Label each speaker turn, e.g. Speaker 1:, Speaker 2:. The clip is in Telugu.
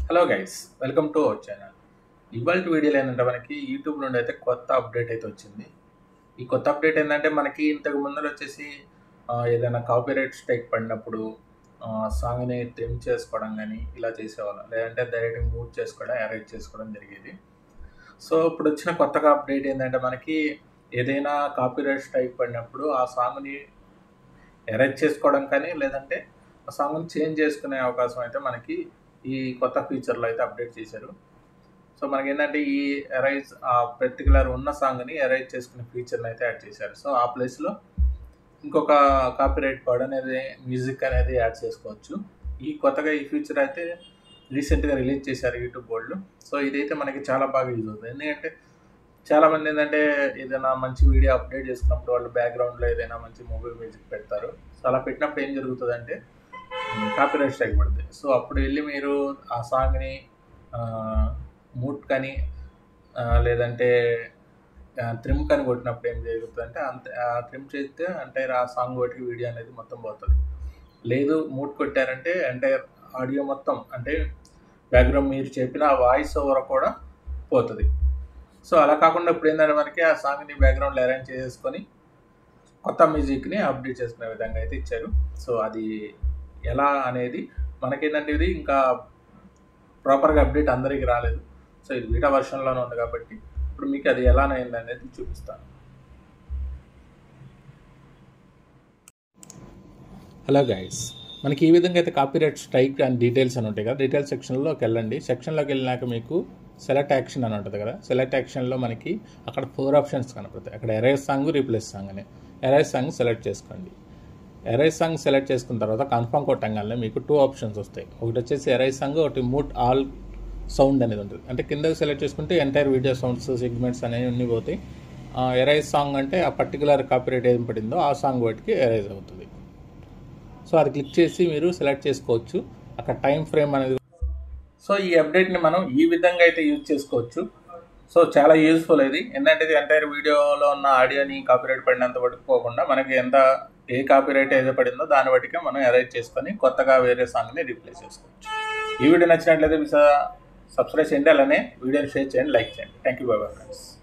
Speaker 1: hello guys welcome to our channel ఇవాళ వీడియోలో ఏంటంటే మనకి యూట్యూబ్ నుండి అయితే కొత్త అప్డేట్ అయితే వచ్చింది ఈ కొత్త అప్డేట్ ఏంటంటే మనకి ఇంతకు ముందర వచ్చేసి ఆ, ఏదైనా కాపీరైట్ స్ట్రైక్ పడినప్పుడు సాంగ్ని ట్రిమ్ చేసుకోవడం కానీ ఇలా చేసేవాళ్ళం లేదంటే డైరెక్ట్ మూవ్ చేసుకోవడం అరేంజ్ చేసుకోవడం జరిగేది సో ఇప్పుడు వచ్చిన కొత్తగా అప్డేట్ ఏంటంటే మనకి ఏదైనా కాపీరైట్ స్ట్రైక్ పడినప్పుడు ఆ సాంగ్ని ఎరేజ్ చేసుకోవడం కానీ లేదంటే ఆ సాంగ్ని చేంజ్ చేసుకునే అవకాశం అయితే మనకి ఈ కొత్త ఫీచర్లో అయితే అప్డేట్ చేశారు సో మనకి ఏంటంటే ఈ ఎరైజ్ ఆ పర్టికులర్ ఉన్న సాంగ్ని ఎరైజ్ చేసుకునే ఫీచర్ని అయితే యాడ్ చేశారు సో ఆ ప్లేస్లో ఇంకొక కాపీరైట్ కోడ్ అనేది మ్యూజిక్ అనేది యాడ్ చేసుకోవచ్చు ఈ కొత్తగా ఈ ఫీచర్ అయితే రీసెంట్గా రిలీజ్ చేశారు యూట్యూబ్ వాళ్ళు సో ఇదైతే మనకి చాలా బాగా యూజ్ అవుతుంది ఎందుకంటే చాలా మంది ఏంటంటే ఏదైనా మంచి వీడియో అప్డేట్ చేసుకున్నప్పుడు వాళ్ళు బ్యాక్గ్రౌండ్లో ఏదైనా మంచి మూవీ మ్యూజిక్ పెడతారు సో అలా పెట్టినప్పుడు ఏం జరుగుతుందంటే కాపీరైట్ స్ట్రైక్ పడుతుంది సో అప్పుడు వెళ్ళి మీరు ఆ సాంగ్ని మూట్ కానీ ఆ, లేదంటే ట్రిమ్ కానీ కొట్టినప్పుడు ఏం జరుగుతుందంటే అంత ట్రిమ్ చేస్తే ఎంటైర్ ఆ సాంగ్ ఒకటి వీడియో అనేది మొత్తం పోతుంది లేదు మూట్ కొట్టారంటే ఎంటైర్ ఆడియో మొత్తం అంటే బ్యాక్గ్రౌండ్ మీరు చెప్పిన ఆ వాయిస్ ఓవర్ కూడా పోతుంది సో అలా కాకుండా ఇప్పుడు ఏంటంటే మనకి ఆ సాంగ్ని బ్యాక్గ్రౌండ్లో అరేంజ్ చేసుకొని కొత్త మ్యూజిక్ని అప్డేట్ చేసుకునే విధంగా అయితే ఇచ్చారు సో అది ఎలా అనేది మనకేంటంటే ఇది ఇంకా ప్రాపర్గా అప్డేట్ అందరికీ రాలేదు సో ఇది బీటా వర్షన్లోనే ఉంది కాబట్టి ఇప్పుడు మీకు అది ఎలా అయింది అనేది చూపిస్తాను హలో గైస్ మనకి ఈ విధంగా అయితే కాపీరైట్ స్ట్రైక్ అండ్ డీటెయిల్స్ అని ఉంటాయి కదా డీటెయిల్స్ సెక్షన్లోకి వెళ్ళండి సెక్షన్లోకి వెళ్ళినాక మీకు సెలెక్ట్ యాక్షన్ అని ఉంటుంది కదా సెలెక్ట్ యాక్షన్లో మనకి అక్కడ ఫోర్ ఆప్షన్స్ కనపడతాయి అక్కడ ఎరైజ్ సాంగ్ రీప్లేస్ సాంగ్ అని ఎరైజ్ సాంగ్ సెలెక్ట్ చేసుకోండి ఎరైజ్ సాంగ్ సెలెక్ట్ చేసుకున్న తర్వాత కన్ఫర్మ్ కొట్టంగానే మీకు టూ ఆప్షన్స్ వస్తాయి ఒకటి వచ్చేసి ఎరైజ్ సాంగ్ ఒకటి మూట్ ఆల్ సౌండ్ అనేది ఉంటుంది అంటే కిందకి సెలెక్ట్ చేసుకుంటే ఎంటైర్ వీడియో సౌండ్స్ సెగ్మెంట్స్ అనేవి అన్నీ పోతాయి ఎరైజ్ సాంగ్ అంటే ఆ పర్టికులర్ కాపీరైట్ ఏం పడిందో ఆ సాంగ్ వాటికి ఎరైజ్ అవుతుంది సో అది క్లిక్ చేసి మీరు సెలెక్ట్ చేసుకోవచ్చు అక్కడ టైం ఫ్రేమ్ అనేది సో ఈ అప్డేట్ని మనం ఈ విధంగా అయితే యూజ్ చేసుకోవచ్చు సో చాలా యూస్ఫుల్ ఇది ఏంటంటే ఇది ఎంటైర్ వీడియోలో ఉన్న ఆడియోని కాపీరైట్ పడినంత వరకు పోకుండా మనకి ఎంత ఏ కాపీరైట్ ఏదో పడిందో దాన్ని బట్టిగా మనం అరేంజ్ చేసుకొని కొత్తగా వేరే సాంగ్ని రీప్లేస్ చేసుకోవచ్చు ఈ వీడియో నచ్చినట్లయితే మీ సబ్స్క్రైబ్ చేయండి అలానే వీడియోని షేర్ చేయండి లైక్ చేయండి thank you bye bye friends